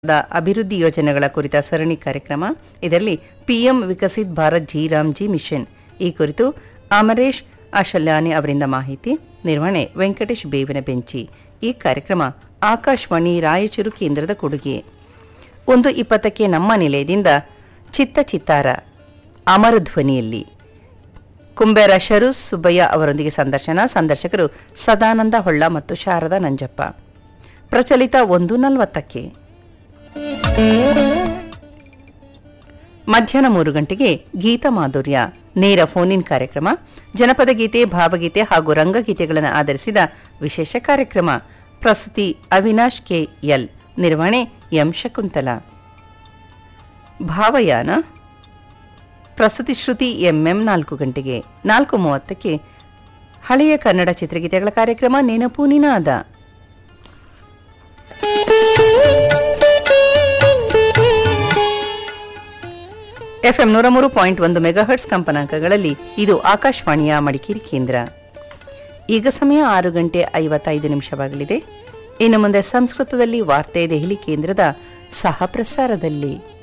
the ಅಭಿವೃದ್ಧಿ ಯೋಜನೆಗಳ ಕುರಿತ ಸರಣಿ ಕಾರ್ಯಕ್ರಮ ಇದರಲ್ಲಿ PM Viksit Bharat G RAM G mission ಈ ಕುರಿತು ಅಮರೇಶ್ ಅಶಲ್ಯಾನಿ ಅವರಿಂದ ಮಾಹಿತಿ ನಿರ್ವಹಣೆ ವೆಂಕಟೇಶ್ ಬೇವಿನ ಬೆಂಚಿ ಈ ಕಾರ್ಯಕ್ರಮ ಆಕಾಶವಾಣಿ ರಾಯಚೂರು ಕೇಂದ್ರದ ಕೊಡುಗೆ ಒಂದು ಇಪ್ಪತ್ತಕ್ಕೆ ನಮ್ಮ ನಿಲಯದಿಂದ ಚಿತ್ತ ಚಿತ್ತಾರ ಅಮರ ಧ್ವನಿಯಲ್ಲಿ ಕುಂಬೇರ ಶರು ಸುಬ್ಬಯ್ಯ ಅವರೊಂದಿಗೆ ಸಂದರ್ಶನ ಸಂದರ್ಶಕರು ಸದಾನಂದ ಹೊಳ್ಳ ಮತ್ತು ಶಾರದಾ ನಂಜಪ್ಪ ಪ್ರಚಲಿತ ಒಂದು ನಲವತ್ತಕ್ಕೆ ಮಧ್ಯಾಹ್ನ ಮೂರು ಗಂಟೆಗೆ ಗೀತ ಮಾಧುರ್ಯ ನೇರ ಫೋನ್ ಇನ್ ಕಾರ್ಯಕ್ರಮ ಜನಪದ ಗೀತೆ ಭಾವಗೀತೆ ಹಾಗೂ ರಂಗಗೀತೆಗಳನ್ನು ಆಧರಿಸಿದ ವಿಶೇಷ ಕಾರ್ಯಕ್ರಮ ಪ್ರಸ್ತುತಿ ಅವಿನಾಶ್ ಕೆ ಎಲ್ ನಿರ್ವಹಣೆ ಎಂ ಶಕುಂತಲ ಭಾವಯಾನ ಪ್ರಸ್ತುತಿ ಶ್ರುತಿ ಎಂಎಂ ನಾಲ್ಕು ಗಂಟೆಗೆ ನಾಲ್ಕು ಮೂವತ್ತಕ್ಕೆ ಹಳೆಯ ಕನ್ನಡ ಚಿತ್ರಗೀತೆಗಳ ಕಾರ್ಯಕ್ರಮ ನೆನಪು ನಿನಾದ ಎಫ್ಎಂ ನೂರ ಮೂರು ಪಾಯಿಂಟ್ ಒಂದು ಮೆಗಾಹರ್ಟ್ಸ್ ಕಂಪನಾಂಕಗಳಲ್ಲಿ ಇದು ಆಕಾಶವಾಣಿಯ ಮಡಿಕೇರಿ ಕೇಂದ್ರ ಈಗ ಸಮಯ ಆರು ಗಂಟೆ ಐವತ್ತೈದು ನಿಮಿಷವಾಗಲಿದೆ ಇನ್ನು ಮುಂದೆ ಸಂಸ್ಕೃತದಲ್ಲಿ ವಾರ್ತೆ ದೆಹಲಿ ಕೇಂದ್ರದ ಸಹ ಪ್ರಸಾರದಲ್ಲಿ